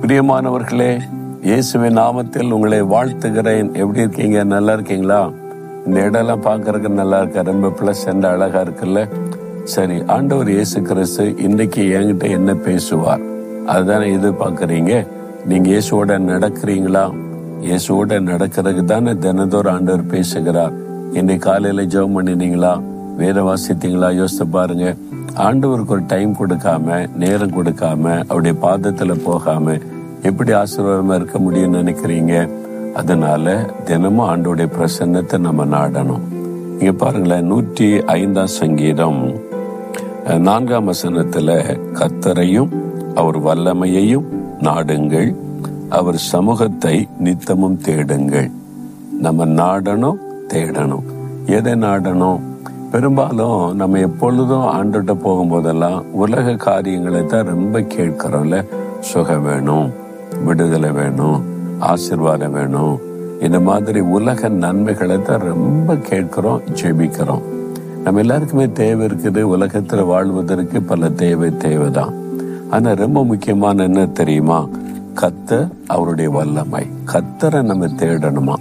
பிரியமானவர்களே இயேசுவின் நாமத்தில் உங்களை வாழ்த்துகிறேன் எப்படி இருக்கீங்க நல்லா இருக்கீங்களா இந்த இடம்லாம் பார்க்கறதுக்கு நல்லா இருக்கா ரொம்ப பிளசண்ட் அழகா இருக்குல்ல சரி ஆண்டவர் இயேசு கிறிஸ்து இன்னைக்கு என்கிட்ட என்ன பேசுவார் அதுதானே எதிர்பார்க்கறீங்க நீங்க இயேசுவோட நடக்கிறீங்களா இயேசுவோட நடக்கிறதுக்கு தானே தினந்தோறும் ஆண்டவர் பேசுகிறார் இன்னைக்கு காலையில ஜெபம் பண்ணினீங்களா வேற வாசித்தீங்களா யோசித்து பாருங்க ஆண்டவருக்கு ஒரு டைம் கொடுக்காம நேரம் கொடுக்காம அவருடைய பாதத்துல போகாம எப்படி ஆசீர்வாதமா இருக்க முடியும்னு நினைக்கிறீங்க அதனால தினமும் ஆண்டோடைய பிரசன்னத்தை நம்ம நாடணும் இங்க பாருங்களேன் நூற்றி ஐந்தாம் சங்கீதம் அஹ், நான்காம் வசனத்துல கத்தரையும் அவர் வல்லமையையும் நாடுங்கள் அவர் சமூகத்தை நித்தமும் தேடுங்கள் நம்ம நாடணும் தேடணும் எதை நாடணும் பெரும்பாலும் நம்ம எப்பொழுதும் ஆண்டுகிட்ட போகும்போதெல்லாம் உலக காரியங்களை தான் ரொம்ப கேட்கிறோம்ல சுகம் வேணும் விடுதலை வேணும் ஆசீர்வாதம் வேணும் இந்த மாதிரி உலக நன்மைகளை தான் ரொம்ப கேட்கிறோம் ஜெபிக்கிறோம் நம்ம எல்லாருக்குமே தேவை இருக்குது உலகத்துல வாழ்வதற்கு பல தேவை தேவைதான் ஆனா ரொம்ப முக்கியமான என்ன தெரியுமா கத்தர் அவருடைய வல்லமை கத்தரை நம்ம தேடணுமா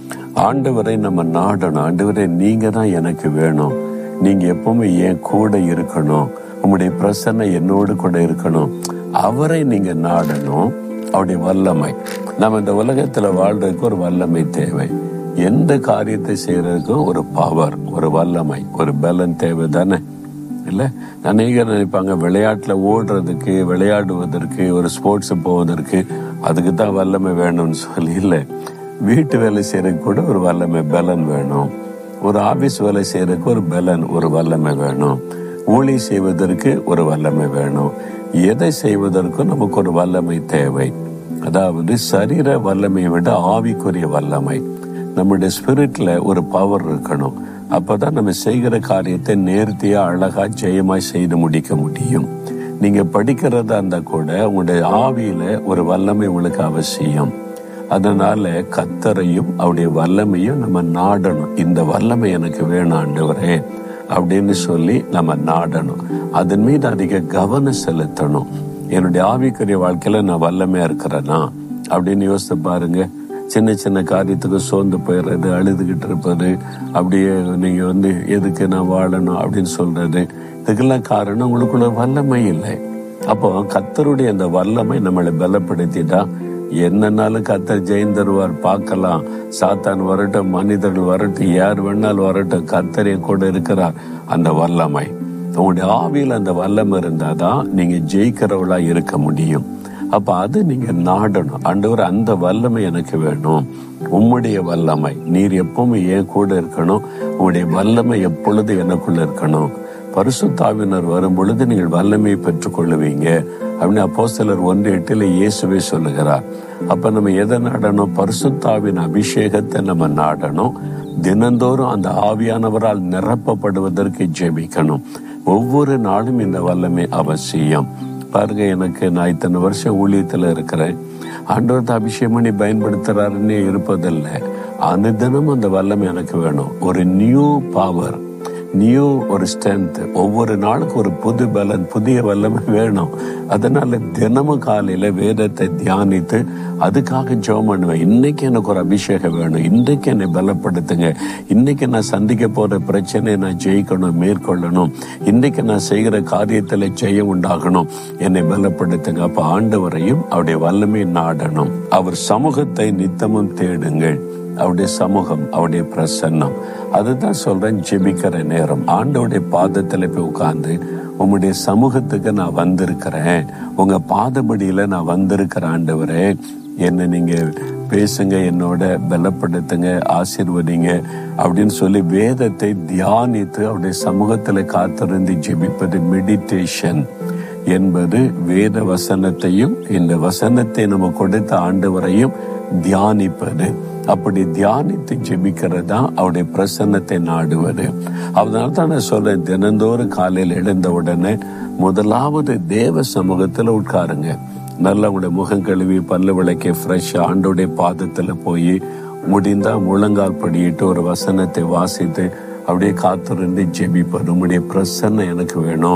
ஆண்டவரை நம்ம நாடணும் ஆண்டவரை நீங்க தான் எனக்கு வேணும் நீங்க எப்பவுமே என் கூட இருக்கணும் உங்களுடைய பிரசன்னை என்னோடு கூட இருக்கணும் அவரை நீங்க நாடணும் அவருடைய வல்லமை நம்ம இந்த உலகத்துல வாழ்றதுக்கு ஒரு வல்லமை தேவை எந்த காரியத்தை செய்யறதுக்கும் ஒரு பவர் ஒரு வல்லமை ஒரு பலன் தேவை தானே இல்ல அநேகர் நினைப்பாங்க விளையாட்டுல ஓடுறதுக்கு விளையாடுவதற்கு ஒரு ஸ்போர்ட்ஸ் போவதற்கு அதுக்கு தான் வல்லமை வேணும்னு சொல்லி இல்லை வீட்டு வேலை செய்யறதுக்கு கூட ஒரு வல்லமை பலன் வேணும் ஒரு ஆபீஸ் வேலை செய்யறதுக்கு ஒரு பலன் ஒரு வல்லமை வேணும் ஊழி செய்வதற்கு ஒரு வல்லமை வேணும் எதை செய்வதற்கும் நமக்கு ஒரு வல்லமை தேவை அதாவது சரீர வல்லமையை விட ஆவிக்குரிய வல்லமை நம்முடைய ஸ்பிரிட்ல ஒரு பவர் இருக்கணும் அப்பதான் நம்ம செய்கிற காரியத்தை நேர்த்தியா அழகா ஜெயமாய் செய்து முடிக்க முடியும் நீங்க படிக்கிறதா இருந்தா கூட உங்களுடைய ஆவியில ஒரு வல்லமை உங்களுக்கு அவசியம் அதனால கத்தரையும் அவருடைய வல்லமையும் நம்ம நாடணும் இந்த வல்லமை எனக்கு வேணும் ஆண்டவரே அப்படின்னு சொல்லி நம்ம நாடணும் அதன் மீது அதிக கவனம் செலுத்தணும் என்னுடைய ஆவிக்குரிய வாழ்க்கையில நான் வல்லமையா இருக்கிறேனா அப்படின்னு யோசித்து பாருங்க சின்ன சின்ன காரியத்துக்கு சோர்ந்து போயிடுறது அழுதுகிட்டு இருப்பது அப்படியே நீங்க வந்து எதுக்கு நான் வாழணும் அப்படின்னு சொல்றது இதுக்கெல்லாம் காரணம் உங்களுக்குள்ள வல்லமை இல்லை அப்போ கத்தருடைய அந்த வல்லமை நம்மளை பலப்படுத்திட்டா என்னன்னாலும் கத்தர் ஜெயம் தருவார் பார்க்கலாம் சாத்தான் வரட்டும் மனிதர்கள் வரட்டும் யார் வேணாலும் வரட்டும் கத்தரே கூட இருக்கிறார் அந்த வல்லமை உங்களுடைய ஆவியில் அந்த வல்லமை இருந்தாதான் நீங்க ஜெயிக்கிறவளா இருக்க முடியும் அப்ப அது நீங்க நாடணும் ஆண்டவர் அந்த வல்லமை எனக்கு வேணும் உம்முடைய வல்லமை நீர் எப்பவுமே ஏன் கூட இருக்கணும் உங்களுடைய வல்லமை எப்பொழுது எனக்குள்ள இருக்கணும் பரிசுத்தாவினர் வரும் பொழுது நீங்கள் வல்லமையை பெற்றுக் கொள்ளுவீங்க அப்படின்னு அப்போ சிலர் ஒன்று எட்டுல இயேசுவே சொல்லுகிறார் அப்ப நம்ம எதை நாடணும் பரிசுத்தாவின் அபிஷேகத்தை நம்ம நாடணும் தினந்தோறும் அந்த ஆவியானவரால் நிரப்பப்படுவதற்கு ஜெபிக்கணும் ஒவ்வொரு நாளும் இந்த வல்லமை அவசியம் பாருங்க எனக்கு நான் இத்தனை வருஷம் ஊழியத்துல இருக்கிறேன் ஆண்டவர்த்த அபிஷேகம் பண்ணி பயன்படுத்துறாருன்னே இருப்பதில்லை அனுதினம் அந்த வல்லமை எனக்கு வேணும் ஒரு நியூ பவர் நியூ ஒரு ஸ்ட்ரென்த் ஒவ்வொரு நாளுக்கு ஒரு புது பலன் புதிய வல்லமை வேணும் அதனால தினமும் காலையில வேதத்தை தியானித்து அதுக்காக ஜெபம் பண்ணுவேன் இன்னைக்கு எனக்கு ஒரு அபிஷேகம் வேணும் இன்றைக்கு என்னை பலப்படுத்துங்க இன்னைக்கு நான் சந்திக்க போற பிரச்சனையை நான் ஜெயிக்கணும் மேற்கொள்ளணும் இன்னைக்கு நான் செய்கிற காரியத்துல ஜெயம் உண்டாகணும் என்னை பலப்படுத்துங்க அப்ப ஆண்டவரையும் அவருடைய வல்லமை நாடணும் அவர் சமூகத்தை நித்தமும் தேடுங்கள் அவருடைய சமூகம் அவருடைய பிரசன்னம் அதுதான் சொல்றேன் ஜெபிக்கிற நேரம் ஆண்டவருடைய பாதத்துல போய் உட்கார்ந்து உம்முடைய சமூகத்துக்கு நான் வந்திருக்கிறேன் உங்க பாதபடியில நான் வந்திருக்கிறேன் ஆண்டவரே என்ன நீங்க பேசுங்க என்னோட பலப்படுத்துங்க ஆசீர்வதிங்க அப்படின்னு சொல்லி வேதத்தை தியானித்து அவருடைய சமூகத்துல காத்திருந்து ஜெபிப்பது மெடிடேஷன் என்பது வேத வசனத்தையும் இந்த வசனத்தை நம்ம கொடுத்த ஆண்டவரையும் தியானிப்பது அப்படி தியானித்து ஜெபிக்கிறது அவருடைய பிரசன்னத்தை நாடுவது அதனால தான் நான் சொல்றேன் தினந்தோறும் காலையில் எழுந்த உடனே முதலாவது தேவ சமூகத்துல உட்காருங்க நல்லா உங்களுடைய முகம் கழுவி பல்லு விளக்கி ஃப்ரெஷ்ஷா ஆண்டோடைய பாதத்துல போய் முடிந்தா முழங்கால் படியிட்டு ஒரு வசனத்தை வாசித்து அப்படியே காத்திருந்து ஜெபிப்பது உம்முடைய பிரசன்னம் எனக்கு வேணும்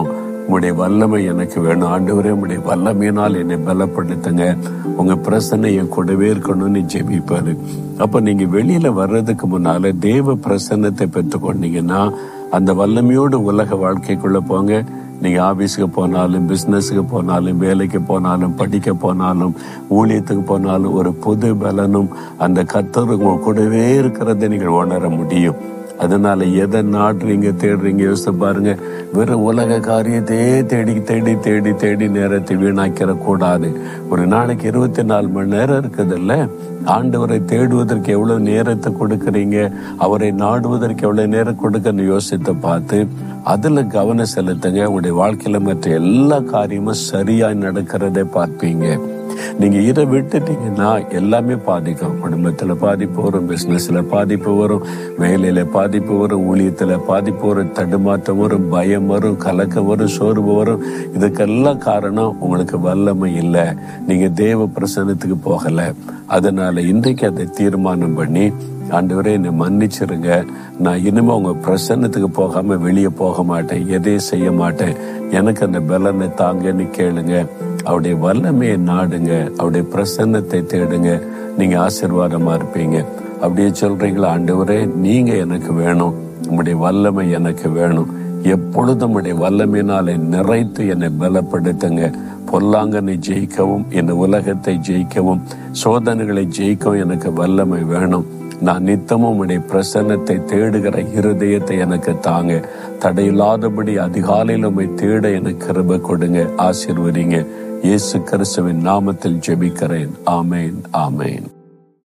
உங்களுடைய வல்லமை எனக்கு வேணும் ஆண்டவரே உங்களுடைய வல்லமையினால் என்னை பலப்படுத்துங்க உங்க பிரசன்னை என் கூடவே இருக்கணும்னு ஜெபிப்பாரு அப்ப நீங்க வெளியில வர்றதுக்கு முன்னால தேவ பிரசன்னத்தை பெற்றுக்கொண்டீங்கன்னா அந்த வல்லமையோடு உலக வாழ்க்கைக்குள்ள போங்க நீங்க ஆபீஸுக்கு போனாலும் பிசினஸுக்கு போனாலும் வேலைக்கு போனாலும் படிக்க போனாலும் ஊழியத்துக்கு போனாலும் ஒரு புது பலனும் அந்த கத்தர் உங்க கூடவே இருக்கிறத நீங்கள் உணர முடியும் அதனால எதை நாடுறீங்க தேடுறீங்க யோசித்து பாருங்க வெறும் உலக காரியத்தையே தேடி தேடி தேடி தேடி நேரத்தை வீணாக்கிற கூடாது ஒரு நாளைக்கு இருபத்தி நாலு மணி நேரம் இருக்குதுல்ல ஆண்டவரை தேடுவதற்கு எவ்வளவு நேரத்தை கொடுக்கறீங்க அவரை நாடுவதற்கு எவ்வளவு நேரம் கொடுக்கன்னு யோசித்து பார்த்து அதுல கவனம் செலுத்துங்க உங்களுடைய வாழ்க்கையில மற்ற எல்லா காரியமும் சரியாய் நடக்கிறதை பார்ப்பீங்க நீங்க இதை விட்டுட்டீங்கன்னா எல்லாமே பாதிக்கும் குடும்பத்துல பாதிப்பு வரும் பிசினஸ்ல பாதிப்பு வரும் வேலையில பாதிப்பு வரும் ஊழியத்துல பாதிப்பு வரும் தடுமாற்றம் வரும் பயம் வரும் கலக்கம் வரும் சோர்வு வரும் இதுக்கெல்லாம் காரணம் உங்களுக்கு வல்லமை இல்லை நீங்க தேவ பிரசனத்துக்கு போகல அதனால இன்றைக்கு அதை தீர்மானம் பண்ணி ஆண்டவரே என்னை மன்னிச்சிருங்க நான் இனிமே உங்க பிரசன்னத்துக்கு போகாம வெளியே போக மாட்டேன் எதையும் செய்ய மாட்டேன் எனக்கு அந்த பலனை தாங்கன்னு கேளுங்க அவருடைய வல்லமையை நாடுங்க அவருடைய பிரசன்னத்தை தேடுங்க நீங்க ஆசீர்வாதமா இருப்பீங்க அப்படியே சொல்றீங்களா ஆண்டவரே நீங்க எனக்கு வேணும் உங்களுடைய வல்லமை எனக்கு வேணும் எப்பொழுதும் உடைய வல்லமையினாலே நிறைத்து என்னை பலப்படுத்துங்க பொல்லாங்கனை ஜெயிக்கவும் இந்த உலகத்தை ஜெயிக்கவும் சோதனைகளை ஜெயிக்கவும் எனக்கு வல்லமை வேணும் நான் நித்தமும் உடைய பிரசன்னத்தை தேடுகிற இருதயத்தை எனக்கு தாங்க தடையில்லாதபடி அதிகாலையில் உண்மை தேட எனக்கு கிருப கொடுங்க ஆசீர்வதிங்க இயேசு கிறிஸ்துவின் நாமத்தில் ஜெபிக்கிறேன் ஆமேன் ஆமேன்